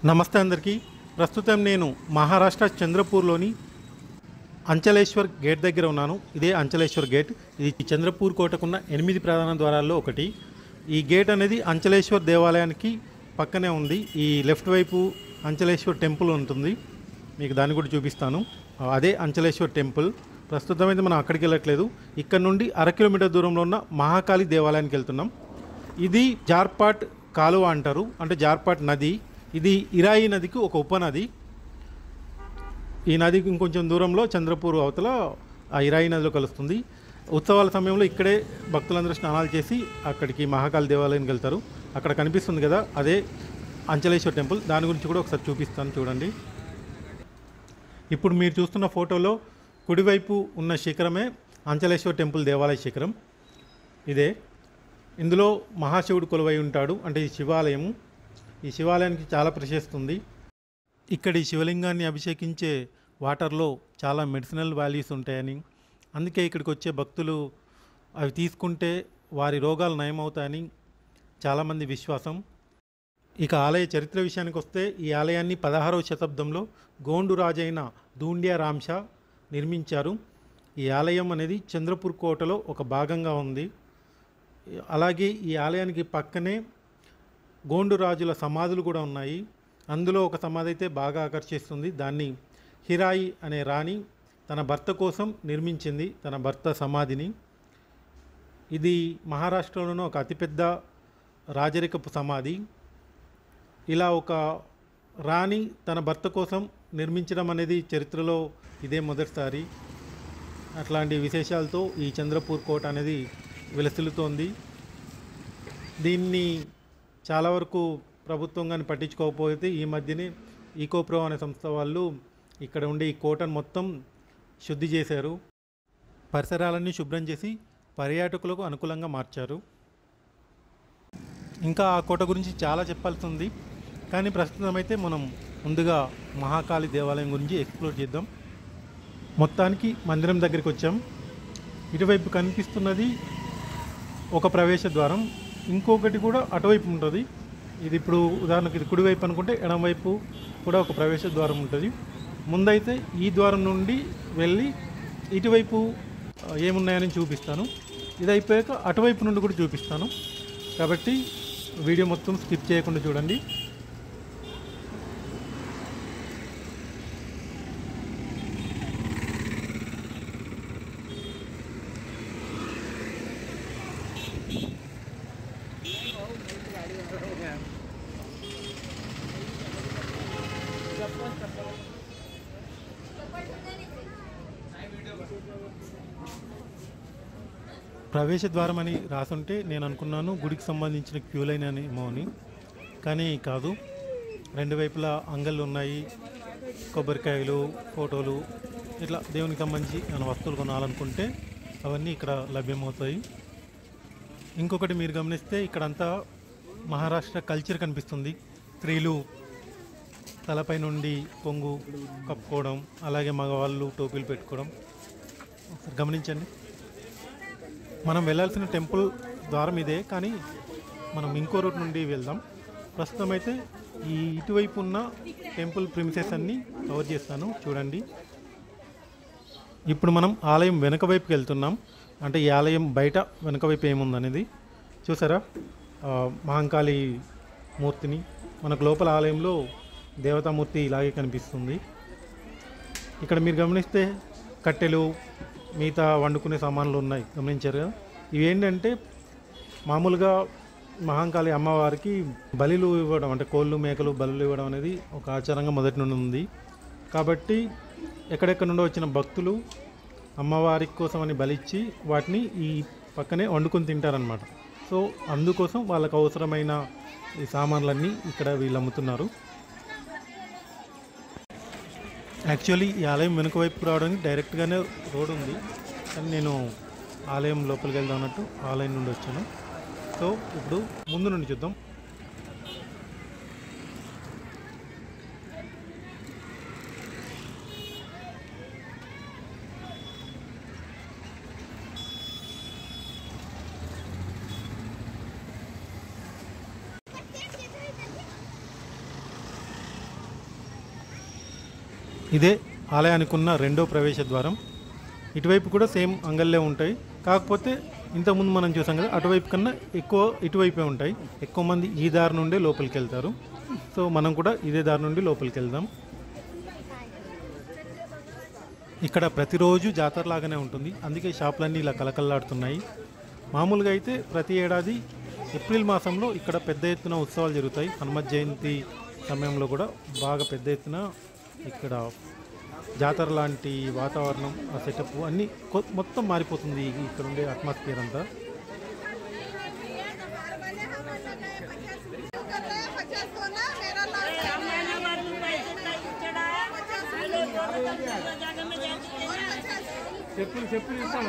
నమస్తే అందరికీ ప్రస్తుతం నేను మహారాష్ట్ర చంద్రపూర్లోని అంచలేశ్వర్ గేట్ దగ్గర ఉన్నాను ఇదే అంచలేశ్వర్ గేట్ ఇది చంద్రపూర్ కోటకున్న ఎనిమిది ప్రధాన ద్వారాల్లో ఒకటి ఈ గేట్ అనేది అంచలేశ్వర్ దేవాలయానికి పక్కనే ఉంది ఈ లెఫ్ట్ వైపు అంచలేశ్వర్ టెంపుల్ ఉంటుంది మీకు దాన్ని కూడా చూపిస్తాను అదే అంచలేశ్వర్ టెంపుల్ ప్రస్తుతం అయితే మనం అక్కడికి వెళ్ళట్లేదు ఇక్కడ నుండి అర కిలోమీటర్ దూరంలో ఉన్న మహాకాళి దేవాలయానికి వెళ్తున్నాం ఇది జార్పాట్ కాలువ అంటారు అంటే జార్పాట్ నది ఇది ఇరాయి నదికి ఒక ఉపనది ఈ నదికి ఇంకొంచెం దూరంలో చంద్రపూర్ అవతల ఆ ఇరాయి నదిలో కలుస్తుంది ఉత్సవాల సమయంలో ఇక్కడే భక్తులందరూ స్నానాలు చేసి అక్కడికి మహాకాళి దేవాలయానికి వెళ్తారు అక్కడ కనిపిస్తుంది కదా అదే అంచలేశ్వర్ టెంపుల్ దాని గురించి కూడా ఒకసారి చూపిస్తాను చూడండి ఇప్పుడు మీరు చూస్తున్న ఫోటోలో కుడివైపు ఉన్న శిఖరమే అంచలేశ్వర్ టెంపుల్ దేవాలయ శిఖరం ఇదే ఇందులో మహాశివుడు కొలువై ఉంటాడు అంటే ఈ శివాలయము ఈ శివాలయానికి చాలా ప్రశస్తుంది ఇక్కడ ఈ శివలింగాన్ని అభిషేకించే వాటర్లో చాలా మెడిసినల్ వాల్యూస్ ఉంటాయని అందుకే ఇక్కడికి వచ్చే భక్తులు అవి తీసుకుంటే వారి రోగాలు నయమవుతాయని చాలామంది విశ్వాసం ఇక ఆలయ చరిత్ర విషయానికి వస్తే ఈ ఆలయాన్ని పదహారవ శతాబ్దంలో గోండు రాజైన దూండ్యా రాంషా నిర్మించారు ఈ ఆలయం అనేది చంద్రపూర్ కోటలో ఒక భాగంగా ఉంది అలాగే ఈ ఆలయానికి పక్కనే గోండు రాజుల సమాధులు కూడా ఉన్నాయి అందులో ఒక సమాధి అయితే బాగా ఆకర్షిస్తుంది దాన్ని హిరాయి అనే రాణి తన భర్త కోసం నిర్మించింది తన భర్త సమాధిని ఇది మహారాష్ట్రలోని ఒక అతిపెద్ద రాజరికపు సమాధి ఇలా ఒక రాణి తన భర్త కోసం నిర్మించడం అనేది చరిత్రలో ఇదే మొదటిసారి అట్లాంటి విశేషాలతో ఈ చంద్రపూర్ కోట అనేది విలసిల్లుతోంది దీన్ని చాలా వరకు ప్రభుత్వం కానీ పట్టించుకోకపోతే ఈ మధ్యనే ఈకోప్రో అనే సంస్థ వాళ్ళు ఇక్కడ ఉండే ఈ కోటను మొత్తం శుద్ధి చేశారు పరిసరాలన్నీ శుభ్రం చేసి పర్యాటకులకు అనుకూలంగా మార్చారు ఇంకా ఆ కోట గురించి చాలా చెప్పాల్సి ఉంది కానీ ప్రస్తుతం అయితే మనం ముందుగా మహాకాళి దేవాలయం గురించి ఎక్స్ప్లోర్ చేద్దాం మొత్తానికి మందిరం దగ్గరికి వచ్చాం ఇటువైపు కనిపిస్తున్నది ఒక ప్రవేశ ద్వారం ఇంకొకటి కూడా అటువైపు ఉంటుంది ఇది ఇప్పుడు ఉదాహరణకు ఇది కుడివైపు అనుకుంటే ఎడమవైపు కూడా ఒక ప్రవేశ ద్వారం ఉంటుంది ముందైతే ఈ ద్వారం నుండి వెళ్ళి ఇటువైపు ఆ, ఏమున్నాయని చూపిస్తాను ఇది అయిపోయాక అటువైపు నుండి కూడా చూపిస్తాను కాబట్టి వీడియో మొత్తం స్కిప్ చేయకుండా చూడండి ప్రవేశ ద్వారం అని రాసుంటే నేను అనుకున్నాను గుడికి సంబంధించిన క్యూ లైన్ అని ఏమో అని కానీ కాదు రెండు వైపులా అంగళ్ళు ఉన్నాయి కొబ్బరికాయలు ఫోటోలు ఇట్లా దేవునికి సంబంధించి ఏమైనా వస్తువులు కొనాలనుకుంటే అవన్నీ ఇక్కడ లభ్యమవుతాయి ఇంకొకటి మీరు గమనిస్తే ఇక్కడంతా మహారాష్ట్ర కల్చర్ కనిపిస్తుంది స్త్రీలు తలపై నుండి కొంగు కప్పుకోవడం అలాగే మగవాళ్ళు టోపీలు పెట్టుకోవడం ఒకసారి గమనించండి మనం వెళ్ళాల్సిన టెంపుల్ ద్వారం ఇదే కానీ మనం ఇంకో రూట్ నుండి వెళ్దాం ప్రస్తుతం అయితే ఈ ఇటువైపు ఉన్న టెంపుల్ ప్రిమిసెస్ అన్నీ కవర్ చేస్తాను చూడండి ఇప్పుడు మనం ఆలయం వెనక వైపుకి వెళ్తున్నాం అంటే ఈ ఆలయం బయట వెనక వైపు ఏముందనేది చూసారా ఆ, మహంకాళి మూర్తిని మనకు లోపల ఆలయంలో దేవతామూర్తి ఇలాగే కనిపిస్తుంది ఇక్కడ మీరు గమనిస్తే కట్టెలు మిగతా వండుకునే సామాన్లు ఉన్నాయి గమనించారు కదా ఇవి ఏంటంటే మామూలుగా మహాంకాళి అమ్మవారికి బలిలు ఇవ్వడం అంటే కోళ్ళు మేకలు బలులు ఇవ్వడం అనేది ఒక ఆచారంగా మొదటి నుండి ఉంది కాబట్టి ఎక్కడెక్కడ నుండో వచ్చిన భక్తులు అమ్మవారి కోసం అని బలిచ్చి వాటిని ఈ పక్కనే వండుకొని తింటారనమాట సో అందుకోసం వాళ్ళకు అవసరమైన ఈ సామాన్లన్నీ ఇక్కడ వీళ్ళు అమ్ముతున్నారు యాక్చువల్లీ ఈ ఆలయం వెనుక వైపు రావడానికి డైరెక్ట్గానే రోడ్ ఉంది కానీ నేను ఆలయం లోపలికి వెళ్దాం అన్నట్టు ఆలయం నుండి వచ్చాను సో ఇప్పుడు ముందు నుండి చూద్దాం ఇదే ఆలయానికి ఉన్న రెండో ప్రవేశ ద్వారం ఇటువైపు కూడా సేమ్ అంగళ్ళే ఉంటాయి కాకపోతే ఇంతకుముందు మనం చూసాం కదా అటువైపు కన్నా ఎక్కువ ఇటువైపే ఉంటాయి ఎక్కువ మంది ఈ దారి నుండే లోపలికి వెళ్తారు సో మనం కూడా ఇదే దారి నుండి లోపలికి వెళ్దాం ఇక్కడ ప్రతిరోజు జాతర లాగానే ఉంటుంది అందుకే షాపులన్నీ ఇలా కలకల్లాడుతున్నాయి మామూలుగా అయితే ప్రతి ఏడాది ఏప్రిల్ మాసంలో ఇక్కడ పెద్ద ఎత్తున ఉత్సవాలు జరుగుతాయి హనుమత్ జయంతి సమయంలో కూడా బాగా పెద్ద ఎత్తున ఇక్కడ జాతర లాంటి వాతావరణం ఆ సెటప్ అన్నీ కొ- మొత్తం మారిపోతుంది ఇక్కడ ఉండే అట్మాస్ఫియర్ అంతా చెప్పులు చెప్పులు ఇస్తాను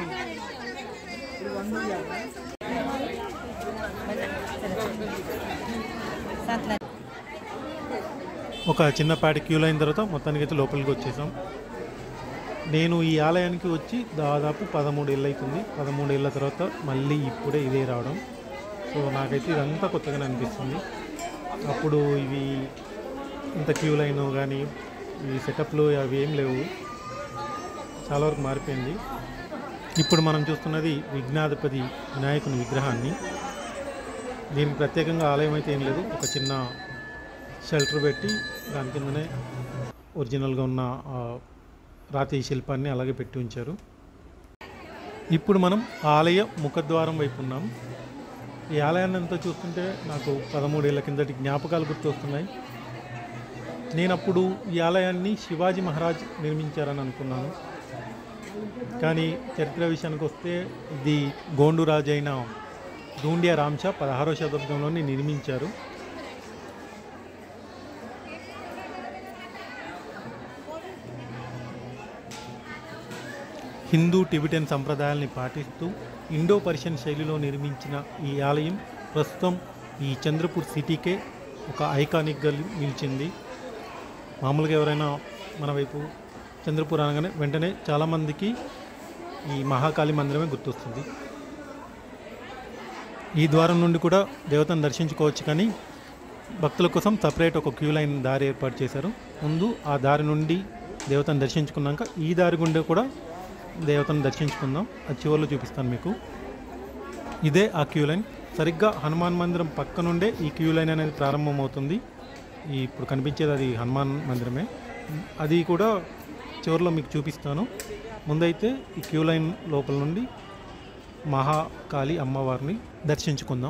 ఒక చిన్నపాటి క్యూ లైన్ తర్వాత మొత్తానికి అయితే లోపలికి వచ్చేసాం నేను ఈ ఆలయానికి వచ్చి దాదాపు పదమూడు ఏళ్ళు అవుతుంది పదమూడు ఏళ్ళ తర్వాత మళ్ళీ ఇప్పుడే ఇదే రావడం సో నాకైతే ఇదంతా కొత్తగానే అనిపిస్తుంది అప్పుడు ఇవి ఇంత క్యూ లైన్ కానీ ఈ సెటప్లు అవి ఏం లేవు చాలా వరకు మారిపోయింది ఇప్పుడు మనం చూస్తున్నది విఘ్నాధిపతి వినాయకుని విగ్రహాన్ని దీనికి ప్రత్యేకంగా ఆలయం అయితే ఏం లేదు ఒక చిన్న షెల్టర్ పెట్టి దాని కిందనే ఒరిజినల్గా ఉన్న ఆ రాతి శిల్పాన్ని అలాగే పెట్టి ఉంచారు ఇప్పుడు మనం ఆలయ ముఖద్వారం వైపు ఉన్నాం ఈ ఆలయాన్ని అంతా చూస్తుంటే నాకు పదమూడేళ్ల కిందటి జ్ఞాపకాలు గుర్తొస్తున్నాయి నేను అప్పుడు ఈ ఆలయాన్ని శివాజీ మహారాజ్ నిర్మించారని అనుకున్నాను కానీ చరిత్ర విషయానికి వస్తే ఇది గోండు రాజు అయిన దూండియా రామ్షా పదహారవ శతాబ్దంలోనే నిర్మించారు హిందూ టిబిటన్ సంప్రదాయాల్ని పాటిస్తూ ఇండో పర్షియన్ శైలిలో నిర్మించిన ఈ ఆలయం ప్రస్తుతం ఈ చంద్రపూర్ సిటీకే ఒక ఐకానిక్గా నిలిచింది మామూలుగా ఎవరైనా మన వైపు చంద్రపూర్ అనగానే వెంటనే చాలామందికి ఈ మహాకాళి మందిరమే గుర్తొస్తుంది ఈ ద్వారం నుండి కూడా దేవతను దర్శించుకోవచ్చు కానీ భక్తుల కోసం సపరేట్ ఒక క్యూ లైన్ దారి ఏర్పాటు చేశారు ముందు ఆ దారి నుండి దేవతను దర్శించుకున్నాక ఈ దారి గుండా కూడా దేవతను దర్శించుకుందాం అది చివరిలో చూపిస్తాను మీకు ఇదే ఆ క్యూ లైన్ సరిగ్గా హనుమాన్ మందిరం పక్క నుండే ఈ క్యూ లైన్ అనేది ప్రారంభమవుతుంది ఈ ఇప్పుడు కనిపించేది అది హనుమాన్ మందిరమే అది కూడా చివరిలో మీకు చూపిస్తాను ముందైతే ఈ క్యూ లైన్ లోపల నుండి మహాకాళి అమ్మవారిని దర్శించుకుందాం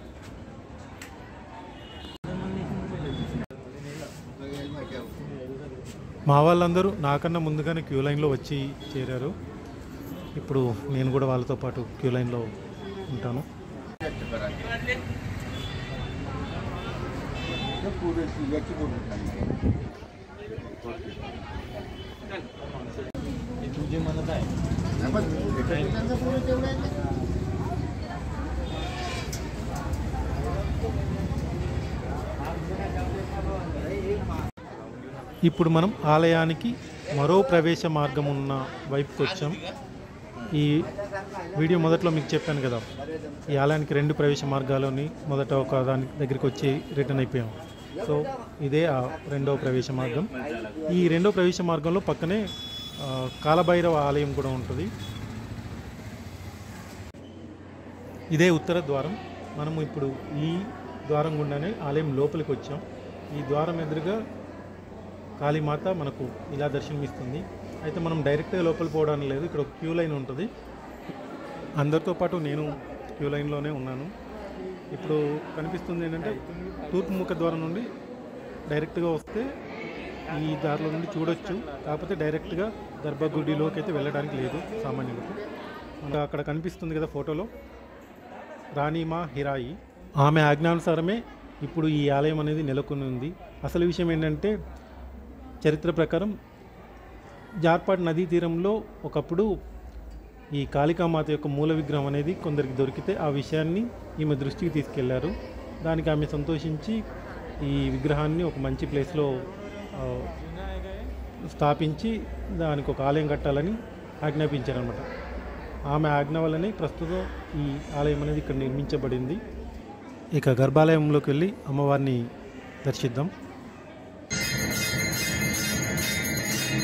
మా వాళ్ళందరూ నాకన్నా ముందుగానే క్యూ లైన్లో వచ్చి చేరారు ఇప్పుడు నేను కూడా వాళ్ళతో పాటు క్యూ లైన్లో ఉంటాను ఇప్పుడు మనం ఆలయానికి మరో ప్రవేశ మార్గం ఉన్న వైపుకి వచ్చాం ఈ వీడియో మొదట్లో మీకు చెప్పాను కదా ఈ ఆలయానికి రెండు ప్రవేశ మార్గాలని మొదట ఒక దాని దగ్గరికి వచ్చి రిటర్న్ అయిపోయాం సో ఇదే ఆ రెండవ ప్రవేశ మార్గం ఈ రెండో ప్రవేశ మార్గంలో పక్కనే ఆ, కాలభైరవ ఆలయం కూడా ఉంటుంది ఇదే ఉత్తర ద్వారం మనము ఇప్పుడు ఈ ద్వారం గుండానే ఆలయం లోపలికి వచ్చాం ఈ ద్వారం ఎదురుగా కాళీమాత మనకు ఇలా దర్శనమిస్తుంది అయితే మనం డైరెక్ట్గా లోపల పోవడానికి లేదు ఇక్కడ ఒక క్యూ లైన్ ఉంటుంది అందరితో పాటు నేను క్యూ లైన్లోనే ఉన్నాను ఇప్పుడు కనిపిస్తుంది ఏంటంటే తూర్పు ముఖ ద్వారం నుండి డైరెక్ట్గా వస్తే ఈ దారిలో నుండి చూడొచ్చు కాకపోతే డైరెక్ట్గా గర్భగుడిలోకి అయితే వెళ్ళడానికి లేదు సామాన్యులకు ఇంకా అక్కడ కనిపిస్తుంది కదా ఫోటోలో రాణిమా హిరాయి ఆమె ఆజ్ఞానుసారమే ఇప్పుడు ఈ ఆలయం అనేది నెలకొని ఉంది అసలు విషయం ఏంటంటే చరిత్ర ప్రకారం జార్పాడ్ నదీ తీరంలో ఒకప్పుడు ఈ కాళికామాత యొక్క మూల విగ్రహం అనేది కొందరికి దొరికితే ఆ విషయాన్ని ఈమె దృష్టికి తీసుకెళ్లారు దానికి ఆమె సంతోషించి ఈ విగ్రహాన్ని ఒక మంచి ప్లేస్లో ఆ, స్థాపించి దానికి ఒక ఆలయం కట్టాలని ఆజ్ఞాపించారనమాట ఆమె ఆజ్ఞ వల్లనే ప్రస్తుతం ఈ ఆలయం అనేది ఇక్కడ నిర్మించబడింది ఇక గర్భాలయంలోకి వెళ్ళి అమ్మవారిని దర్శిద్దాం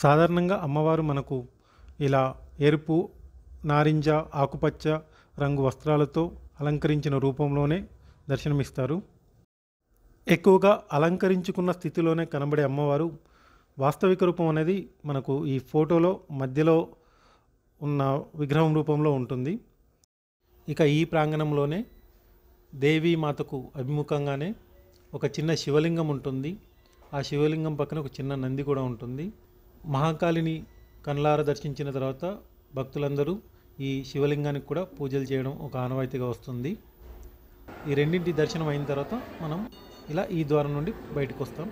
సాధారణంగా అమ్మవారు మనకు ఇలా ఎరుపు నారింజ ఆకుపచ్చ రంగు వస్త్రాలతో అలంకరించిన రూపంలోనే దర్శనమిస్తారు ఎక్కువగా అలంకరించుకున్న స్థితిలోనే కనబడే అమ్మవారు వాస్తవిక రూపం అనేది మనకు ఈ ఫోటోలో మధ్యలో ఉన్న విగ్రహం రూపంలో ఉంటుంది ఇక ఈ ప్రాంగణంలోనే దేవీ మాతకు అభిముఖంగానే ఒక చిన్న శివలింగం ఉంటుంది ఆ శివలింగం పక్కన ఒక చిన్న నంది కూడా ఉంటుంది మహాకాళిని కళ్ళార దర్శించిన తర్వాత భక్తులందరూ ఈ శివలింగానికి కూడా పూజలు చేయడం ఒక ఆనవాయితీగా వస్తుంది ఈ రెండింటి దర్శనం అయిన తర్వాత మనం ఇలా ఈ ద్వారం నుండి బయటకు వస్తాం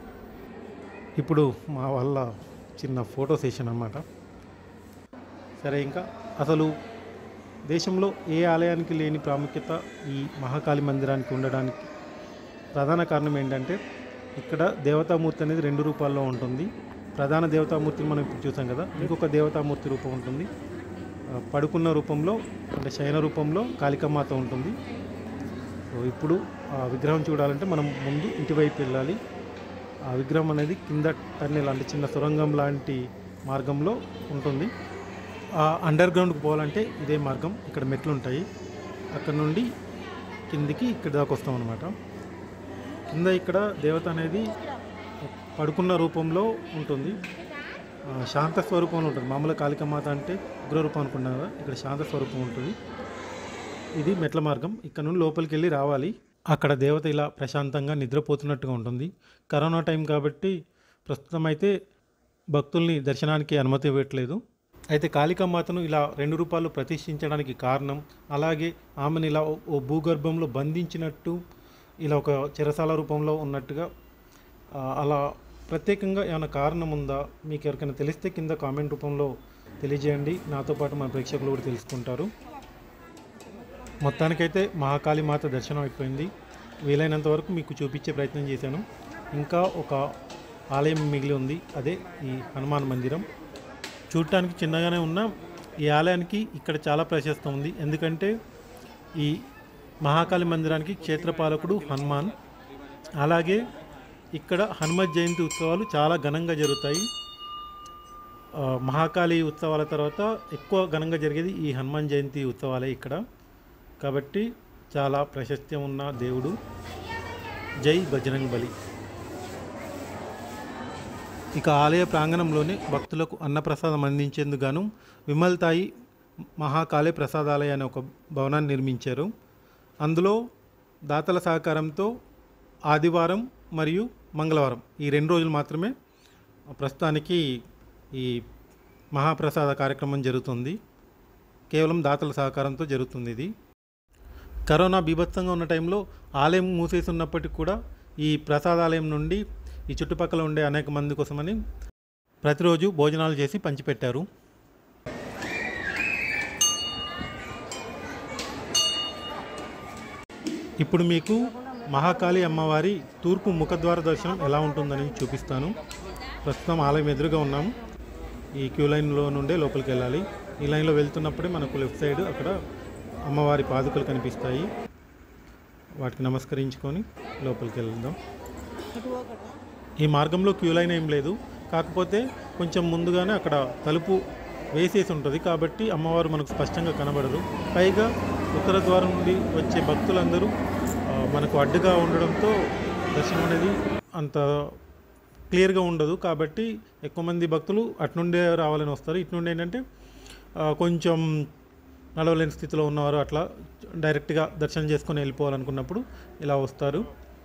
ఇప్పుడు మా వల్ల చిన్న ఫోటో సెషన్ అన్నమాట సరే ఇంకా అసలు దేశంలో ఏ ఆలయానికి లేని ప్రాముఖ్యత ఈ మహాకాళి మందిరానికి ఉండడానికి ప్రధాన కారణం ఏంటంటే ఇక్కడ దేవతామూర్తి అనేది రెండు రూపాల్లో ఉంటుంది ప్రధాన దేవతామూర్తిని మనం ఇప్పుడు చూసాం కదా ఇంకొక దేవతామూర్తి రూపం ఉంటుంది ఆ, పడుకున్న రూపంలో అంటే శయన రూపంలో కాళికామాత ఉంటుంది సో ఇప్పుడు ఆ విగ్రహం చూడాలంటే మనం ముందు ఇటువైపు వెళ్ళాలి ఆ విగ్రహం అనేది కింద టన్నెల్ అంటే చిన్న సొరంగం లాంటి మార్గంలో ఉంటుంది ఆ అండర్ గ్రౌండ్కి పోవాలంటే ఇదే మార్గం ఇక్కడ మెట్లు ఉంటాయి అక్కడ నుండి కిందికి ఇక్కడ దాకా వస్తాం అనమాట కింద ఇక్కడ దేవత అనేది పడుకున్న రూపంలో ఉంటుంది ఆ, శాంత స్వరూపంలో ఉంటుంది మామూలుగా కాళికమాత అంటే ఉగ్రరూపం అనుకున్నాం కదా ఇక్కడ శాంత స్వరూపం ఉంటుంది ఇది మెట్ల మార్గం ఇక్కడ నుండి లోపలికి వెళ్ళి రావాలి అక్కడ దేవత ఇలా ప్రశాంతంగా నిద్రపోతున్నట్టుగా ఉంటుంది కరోనా టైం కాబట్టి ప్రస్తుతం అయితే భక్తుల్ని దర్శనానికి అనుమతి ఇవ్వట్లేదు అయితే కాళికామాతను ఇలా రెండు రూపాయలు ప్రతిష్ఠించడానికి కారణం అలాగే ఆమెను ఇలా ఓ- ఓ భూగర్భంలో బంధించినట్టు ఇలా ఒక చెరసాల రూపంలో ఉన్నట్టుగా ఆ, అలా ప్రత్యేకంగా ఏమైనా కారణం ఉందా మీకు ఎవరికైనా తెలిస్తే కింద కామెంట్ రూపంలో తెలియజేయండి నాతో పాటు మన ప్రేక్షకులు కూడా తెలుసుకుంటారు మొత్తానికైతే మహాకాళి మాత దర్శనం అయిపోయింది వీలైనంత వరకు మీకు చూపించే ప్రయత్నం చేశాను ఇంకా ఒక ఆలయం మిగిలి ఉంది అదే ఈ హనుమాన్ మందిరం చూడటానికి చిన్నగానే ఉన్న ఈ ఆలయానికి ఇక్కడ చాలా ప్రశస్తం ఉంది ఎందుకంటే ఈ మహాకాళి మందిరానికి క్షేత్రపాలకుడు హనుమాన్ అలాగే ఇక్కడ హనుమత్ జయంతి ఉత్సవాలు చాలా ఘనంగా జరుగుతాయి ఆ, మహాకాళి ఉత్సవాల తర్వాత ఎక్కువ ఘనంగా జరిగేది ఈ హనుమాన్ జయంతి ఉత్సవాలే ఇక్కడ కాబట్టి చాలా ప్రశస్త్యం ఉన్న దేవుడు జై బజరంగ్ బలి ఇక ఆలయ ప్రాంగణంలోనే భక్తులకు అన్నప్రసాదం అందించేందుకు గాను విమల్తాయి మహాకాళి ప్రసాదాలయ అనే ఒక భవనాన్ని నిర్మించారు అందులో దాతల సహకారంతో ఆదివారం మరియు మంగళవారం ఈ రెండు రోజులు మాత్రమే ప్రస్తుతానికి ఈ మహాప్రసాద కార్యక్రమం జరుగుతుంది కేవలం దాతల సహకారంతో జరుగుతుంది ఇది కరోనా బీభత్సంగా ఉన్న టైంలో ఆలయం మూసేసి ఉన్నప్పటికీ కూడా ఈ ప్రసాదాలయం నుండి ఈ చుట్టుపక్కల ఉండే అనేక మంది కోసమని ప్రతిరోజు భోజనాలు చేసి పంచిపెట్టారు ఇప్పుడు మీకు మహాకాళి అమ్మవారి తూర్పు ముఖద్వార దర్శనం ఎలా ఉంటుందని చూపిస్తాను ప్రస్తుతం ఆలయం ఎదురుగా ఉన్నాము ఈ క్యూ లైన్లో నుండే లోపలికి వెళ్ళాలి ఈ లైన్లో వెళ్తున్నప్పుడే మనకు లెఫ్ట్ సైడ్ అక్కడ అమ్మవారి పాదుకలు కనిపిస్తాయి వాటికి నమస్కరించుకొని లోపలికి వెళ్దాం ఈ మార్గంలో క్యూ లైన్ ఏం లేదు కాకపోతే కొంచెం ముందుగానే అక్కడ తలుపు వేసేసి ఉంటుంది కాబట్టి అమ్మవారు మనకు స్పష్టంగా కనబడదు పైగా ఉత్తర ద్వారం నుండి వచ్చే భక్తులందరూ ఆ, మనకు అడ్డుగా ఉండడంతో దర్శనం అనేది అంత క్లియర్గా ఉండదు కాబట్టి ఎక్కువ మంది భక్తులు అటునుండే రావాలని వస్తారు ఇటు నుండి ఏంటంటే ఆ, కొంచెం నడవలేని స్థితిలో ఉన్నవారు అట్లా డైరెక్ట్గా దర్శనం చేసుకొని వెళ్ళిపోవాలనుకున్నప్పుడు ఇలా వస్తారు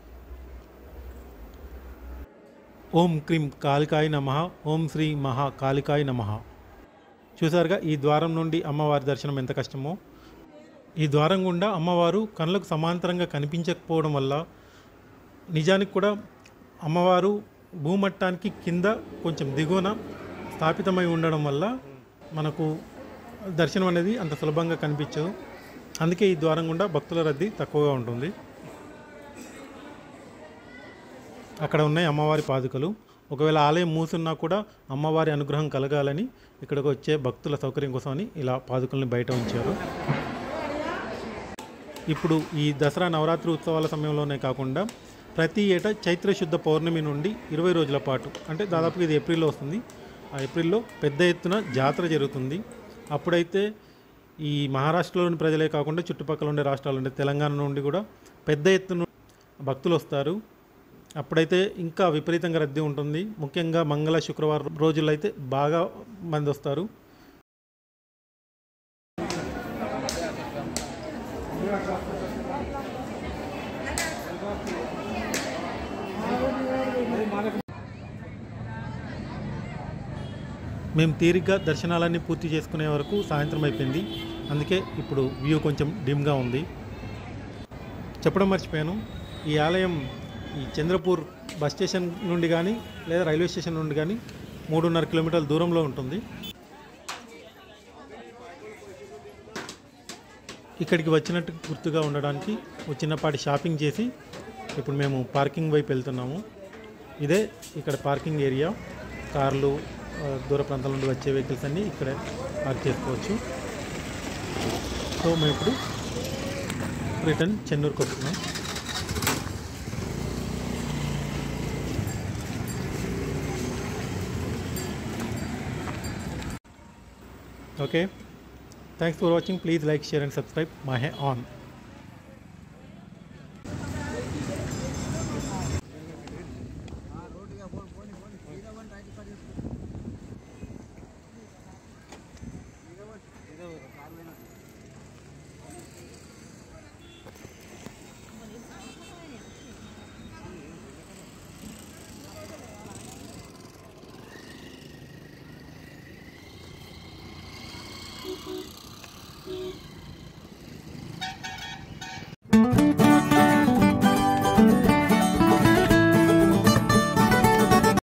ఓం క్రీం కాళికాయ నమ ఓం శ్రీ మహా కాళికాయ నమ చూసారుగా ఈ ద్వారం నుండి అమ్మవారి దర్శనం ఎంత కష్టమో ఈ ద్వారం గుండా అమ్మవారు కళ్ళకు సమాంతరంగా కనిపించకపోవడం వల్ల నిజానికి కూడా అమ్మవారు భూమట్టానికి కింద కొంచెం దిగువన స్థాపితమై ఉండడం వల్ల మనకు దర్శనం అనేది అంత సులభంగా కనిపించదు అందుకే ఈ ద్వారం గుండా భక్తుల రద్దీ తక్కువగా ఉంటుంది అక్కడ ఉన్నాయి అమ్మవారి పాదుకలు ఒకవేళ ఆలయం మూసున్నా కూడా అమ్మవారి అనుగ్రహం కలగాలని ఇక్కడికి వచ్చే భక్తుల సౌకర్యం కోసమని ఇలా పాదుకల్ని బయట ఉంచారు ఇప్పుడు ఈ దసరా నవరాత్రి ఉత్సవాల సమయంలోనే కాకుండా ప్రతి ఏటా చైత్ర శుద్ధ పౌర్ణమి నుండి ఇరవై రోజుల పాటు అంటే దాదాపుగా ఇది ఏప్రిల్లో వస్తుంది ఆ ఏప్రిల్లో పెద్ద ఎత్తున జాతర జరుగుతుంది అప్పుడైతే ఈ మహారాష్ట్రలోని ప్రజలే కాకుండా చుట్టుపక్కల ఉండే రాష్ట్రాలు ఉండే తెలంగాణ నుండి కూడా పెద్ద ఎత్తున భక్తులు వస్తారు అప్పుడైతే ఇంకా విపరీతంగా రద్దీ ఉంటుంది ముఖ్యంగా మంగళ శుక్రవారం రోజుల్లో అయితే బాగా మంది వస్తారు మేము తీరిగ్గా దర్శనాలన్నీ పూర్తి చేసుకునే వరకు సాయంత్రం అయిపోయింది అందుకే ఇప్పుడు వ్యూ కొంచెం డిమ్గా ఉంది చెప్పడం మర్చిపోయాను ఈ ఆలయం ఈ చంద్రపూర్ బస్ స్టేషన్ నుండి కానీ లేదా రైల్వే స్టేషన్ నుండి కానీ మూడున్నర కిలోమీటర్ల దూరంలో ఉంటుంది ఇక్కడికి వచ్చినట్టు గుర్తుగా ఉండడానికి ఒక చిన్నపాటి షాపింగ్ చేసి ఇప్పుడు మేము పార్కింగ్ వైపు వెళ్తున్నాము ఇదే ఇక్కడ పార్కింగ్ ఏరియా కార్లు ఆ, దూర ప్రాంతాల నుండి వచ్చే వెహికల్స్ అన్నీ ఇక్కడే పార్క్ చేసుకోవచ్చు సో మేము ఇప్పుడు రిటర్న్ చెన్నూరుకి వస్తున్నాం okay thanks for watching please like share and subscribe మహే ఆన్